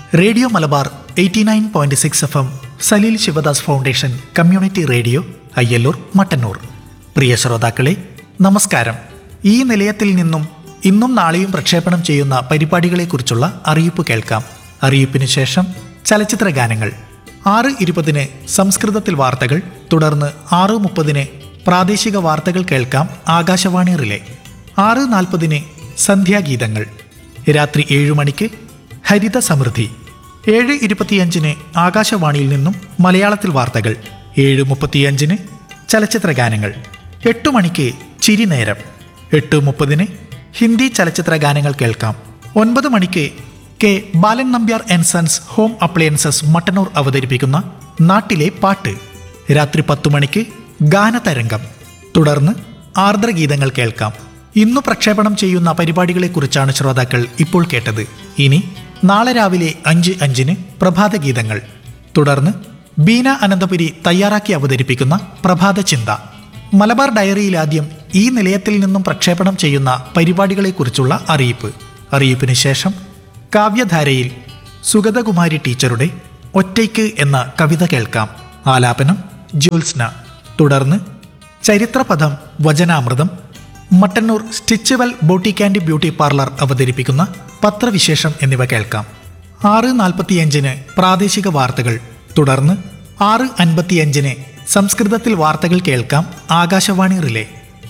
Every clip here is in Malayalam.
radio Malabar eighty nine point six F M Saleel Sivadas foundation community radio Ayyallur Mattannur പ്രിയ ശ്രോതാക്കളെ നമസ്കാരം ഈ നിലയത്തിൽ നിന്നും ഇന്നും നാളെയും പ്രക്ഷേപണം ചെയ്യുന്ന പരിപാടികളെക്കുറിച്ചുള്ള അറിയിപ്പ് കേൾക്കാം അറിയിപ്പിന് ശേഷം ചലച്ചിത്ര ഗാനങ്ങൾ ആറ് ഇരുപതിന് സംസ്കൃതത്തിൽ വാർത്തകൾ തുടർന്ന് ആറ് മുപ്പതിന് പ്രാദേശിക വാർത്തകൾ കേൾക്കാം ആകാശവാണി റിലേ ആറ് നാൽപ്പതിന് സന്ധ്യാഗീതങ്ങൾ രാത്രി ഏഴു മണിക്ക് ഹരിത സമൃദ്ധി ഏഴ് ഇരുപത്തിയഞ്ചിന് ആകാശവാണിയിൽ നിന്നും മലയാളത്തിൽ വാർത്തകൾ ഏഴ് മുപ്പത്തിയഞ്ചിന് ചലച്ചിത്ര ഗാനങ്ങൾ എട്ടു മണിക്ക് ചിരി നേരം എട്ട് മുപ്പതിന് ഹിന്ദി ചലച്ചിത്ര ഗാനങ്ങൾ കേൾക്കാം ഒൻപത് മണിക്ക് K Balan Nambiar and sons home appliances Mattannur അവതരിപ്പിക്കുന്ന നാട്ടിലെ പാട്ട് രാത്രി പത്തു മണിക്ക് ഗാനതരംഗം തുടർന്ന് ആർദ്രഗീതങ്ങൾ കേൾക്കാം ഇന്നു പ്രക്ഷേപണം ചെയ്യുന്ന പരിപാടികളെക്കുറിച്ചാണ് ശ്രോതാക്കൾ ഇപ്പോൾ കേട്ടത് ഇനി നാളെ രാവിലെ അഞ്ച് അഞ്ചിന് പ്രഭാത ഗീതങ്ങൾ തുടർന്ന് ബീന അനന്തപുരി തയ്യാറാക്കി അവതരിപ്പിക്കുന്ന പ്രഭാത ചിന്ത മലബാർ ഡയറിയിൽ ആദ്യം ഈ നിലയത്തിൽ നിന്നും പ്രക്ഷേപണം ചെയ്യുന്ന പരിപാടികളെക്കുറിച്ചുള്ള അറിയിപ്പ് അറിയിപ്പിന് ശേഷം കാവ്യധാരയിൽ സുഗതകുമാരി ടീച്ചറുടെ ഒറ്റയ്ക്ക് എന്ന കവിത കേൾക്കാം ആലാപനം ജ്യോത്സ്ന തുടർന്ന് ചരിത്രപഥം വചനാമൃതം Mattannur Stitchwell boutique and beauty parlour അവതരിപ്പിക്കുന്ന പത്രവിശേഷം എന്നിവ കേൾക്കാം ആറ് നാൽപ്പത്തിയഞ്ചിന് പ്രാദേശിക വാർത്തകൾ തുടർന്ന് ആറ് അൻപത്തിയഞ്ചിന് സംസ്കൃതത്തിൽ വാർത്തകൾ കേൾക്കാം ആകാശവാണി റിലേ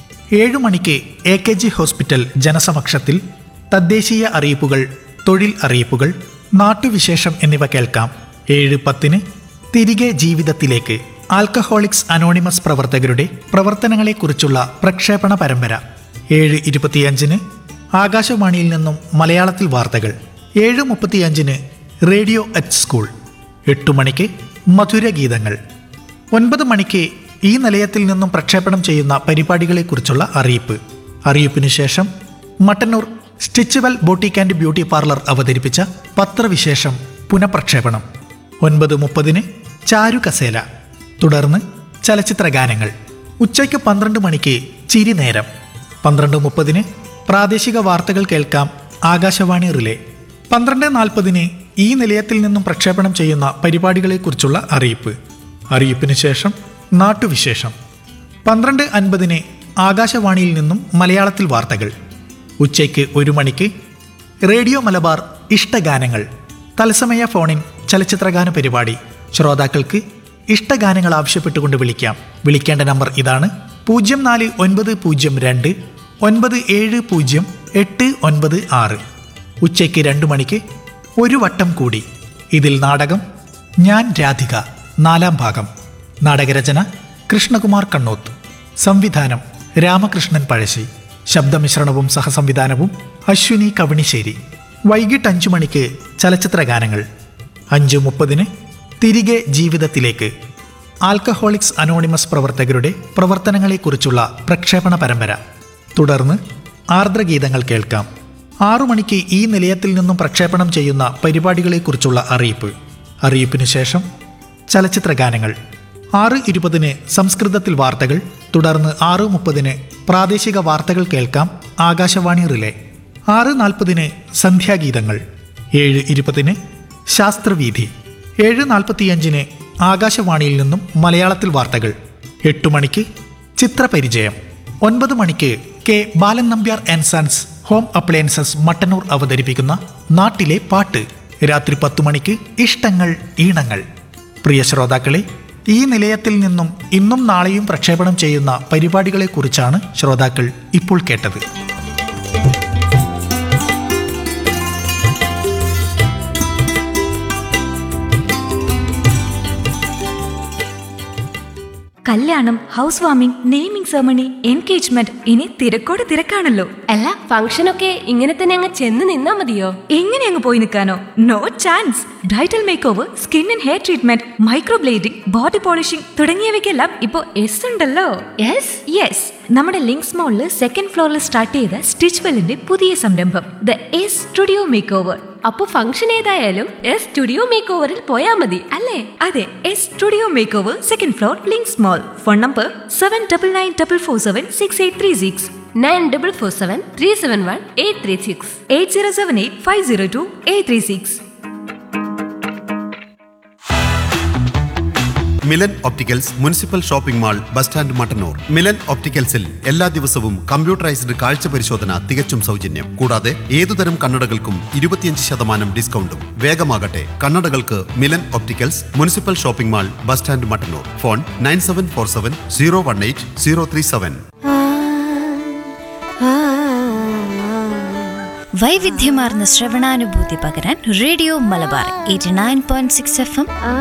ഏഴു മണിക്ക് എ കെ ജി ഹോസ്പിറ്റൽ ജനസമക്ഷത്തിൽ തദ്ദേശീയ അറിയിപ്പുകൾ തൊഴിൽ അറിയിപ്പുകൾ നാട്ടുവിശേഷം എന്നിവ കേൾക്കാം ഏഴ് പത്തിന് തിരികെ ജീവിതത്തിലേക്ക് ആൽക്കഹോളിക്സ് അനോണിമസ് പ്രവർത്തകരുടെ പ്രവർത്തനങ്ങളെക്കുറിച്ചുള്ള പ്രക്ഷേപണ പരമ്പര ഏഴ് ഇരുപത്തിയഞ്ചിന് ആകാശവാണിയിൽ നിന്നും മലയാളത്തിൽ വാർത്തകൾ ഏഴ് മുപ്പത്തിയഞ്ചിന് റേഡിയോ അറ്റ് സ്കൂൾ എട്ടു മണിക്ക് മധുരഗീതങ്ങൾ ഒൻപത് മണിക്ക് ഈ നിലയത്തിൽ നിന്നും പ്രക്ഷേപണം ചെയ്യുന്ന പരിപാടികളെക്കുറിച്ചുള്ള അറിയിപ്പ് അറിയിപ്പിന് ശേഷം Mattannur Stitchwell boutique and beauty parlour അവതരിപ്പിച്ച പത്രവിശേഷം പുനഃപ്രക്ഷേപണം ഒൻപത് മുപ്പതിന് ചാരു കസേല തുടർന്ന് ചലച്ചിത്ര ഗാനങ്ങൾ ഉച്ചയ്ക്ക് പന്ത്രണ്ട് മണിക്ക് ചിരി നേരം പന്ത്രണ്ട് മുപ്പതിന് പ്രാദേശിക വാർത്തകൾ കേൾക്കാം ആകാശവാണി റിലേ പന്ത്രണ്ട് നാൽപ്പതിന് ഈ നിലയത്തിൽ നിന്നും പ്രക്ഷേപണം ചെയ്യുന്ന പരിപാടികളെക്കുറിച്ചുള്ള അറിയിപ്പ് അറിയിപ്പിന് ശേഷം നാട്ടുവിശേഷം പന്ത്രണ്ട് അൻപതിന് ആകാശവാണിയിൽ നിന്നും മലയാളത്തിൽ വാർത്തകൾ ഉച്ചയ്ക്ക് ഒരു മണിക്ക് റേഡിയോ മലബാർ ഇഷ്ടഗാനങ്ങൾ തത്സമയ ഫോണിൻ ചലച്ചിത്രഗാന പരിപാടി ശ്രോതാക്കൾക്ക് ഇഷ്ടഗാനങ്ങൾ ആവശ്യപ്പെട്ടുകൊണ്ട് വിളിക്കാം വിളിക്കേണ്ട നമ്പർ ഇതാണ് പൂജ്യം നാല് ഒൻപത് പൂജ്യം രണ്ട് ഒൻപത് ഏഴ് പൂജ്യം എട്ട് ഒൻപത് ആറ് ഉച്ചയ്ക്ക് രണ്ടു മണിക്ക് ഒരു വട്ടം കൂടി ഇതിൽ നാടകം ഞാൻ രാധിക നാലാം ഭാഗം നാടകരചന കൃഷ്ണകുമാർ കണ്ണോത്ത് സംവിധാനം രാമകൃഷ്ണൻ പഴശ്ശി ശബ്ദമിശ്രണവും സഹസംവിധാനവും അശ്വിനി കവണിശ്ശേരി വൈകിട്ട് അഞ്ചു മണിക്ക് ചലച്ചിത്ര ഗാനങ്ങൾ അഞ്ചു മുപ്പതിന് തിരികെ ജീവിതത്തിലേക്ക് ആൽക്കഹോളിക്സ് അനോണിമസ് പ്രവർത്തകരുടെ പ്രവർത്തനങ്ങളെക്കുറിച്ചുള്ള പ്രക്ഷേപണ പരമ്പര തുടർന്ന് ആർദ്രഗീതങ്ങൾ കേൾക്കാം ആറു മണിക്ക് ഈ നിലയത്തിൽ നിന്നും പ്രക്ഷേപണം ചെയ്യുന്ന പരിപാടികളെക്കുറിച്ചുള്ള അറിയിപ്പ് അറിയിപ്പിന് ശേഷം ചലച്ചിത്ര ഗാനങ്ങൾ ആറ് ഇരുപതിന് സംസ്കൃതത്തിൽ വാർത്തകൾ തുടർന്ന് ആറ് മുപ്പതിന് പ്രാദേശിക വാർത്തകൾ കേൾക്കാം ആകാശവാണി റിലേ ആറ് നാൽപ്പതിന് സന്ധ്യാഗീതങ്ങൾ ഏഴ് ഇരുപതിന് ശാസ്ത്രവീഥി ഏഴ് നാൽപ്പത്തിയഞ്ചിന് ആകാശവാണിയിൽ നിന്നും മലയാളത്തിൽ വാർത്തകൾ എട്ടു മണിക്ക് ചിത്രപരിചയം ഒൻപത് മണിക്ക് K Balan Nambiar and sons home appliances Mattannur അവതരിപ്പിക്കുന്ന നാട്ടിലെ പാട്ട് രാത്രി പത്തു മണിക്ക് ഇഷ്ടങ്ങൾ ഈണങ്ങൾ പ്രിയ ശ്രോതാക്കളെ ഈ നിലയത്തിൽ നിന്നും ഇന്നും നാളെയും പ്രക്ഷേപണം ചെയ്യുന്ന പരിപാടികളെക്കുറിച്ചാണ് ശ്രോതാക്കൾ ഇപ്പോൾ കേട്ടത് കല്യാണം house warming naming ceremony engagement ഇനി തിരക്കോട് തിരക്കാണല്ലോ അല്ല ഫംഗ്ഷനൊക്കെ ഇങ്ങനെ തന്നെ അങ്ങ് ചെന്ന് നിന്നാ മതിയോ എങ്ങനെ അങ്ങ് പോയി നിൽക്കാനോ no chance bridal makeover skin and hair treatment microblading body polishing തുടങ്ങിയവയ്ക്കെല്ലാം ഇപ്പോൾ എസ് ഉണ്ടല്ലോ യെസ് യെസ് നമ്മുടെ ലിങ്ക്സ് മോളിൽ സെക്കൻഡ് ഫ്ലോറിൽ സ്റ്റാർട്ട് ചെയ്ത സ്റ്റിച്ച് വെല്ലിന്റെ പുതിയ സംരംഭം the S studio makeover അപ്പൊ ഫംഗ്ഷൻ ഏതായാലും എസ് സ്റ്റുഡിയോ മേക്ക് ഓവറിൽ പോയാ മതി അല്ലേ അതെ S studio makeover second floor Links mall phone number seven double nine double four seven six eight three six nine double four seven three seven one eight three six eight zero seven eight five zero two eight three six Milan opticals municipal shopping mall bus stand Mattannur Milan ഒപ്റ്റിക്കൽസിൽ എല്ലാ ദിവസവും കമ്പ്യൂട്ടറൈസ്ഡ് കാഴ്ച പരിശോധന തികച്ചും സൗജന്യം കൂടാതെ ഏതുതരം കണ്ണടകൾക്കും ഇരുപത്തിയഞ്ച് ശതമാനം ഡിസ്കൗണ്ടും വേഗമാകട്ടെ കണ്ണടകൾക്ക് Milan opticals municipal shopping mall bus stand Mattannur phone nine seven four seven zero one eight zero three seven വൈവിധ്യമാർന്ന ശ്രവണാനുഭൂതി പകരാൻ radio Malabar eighty nine point six F M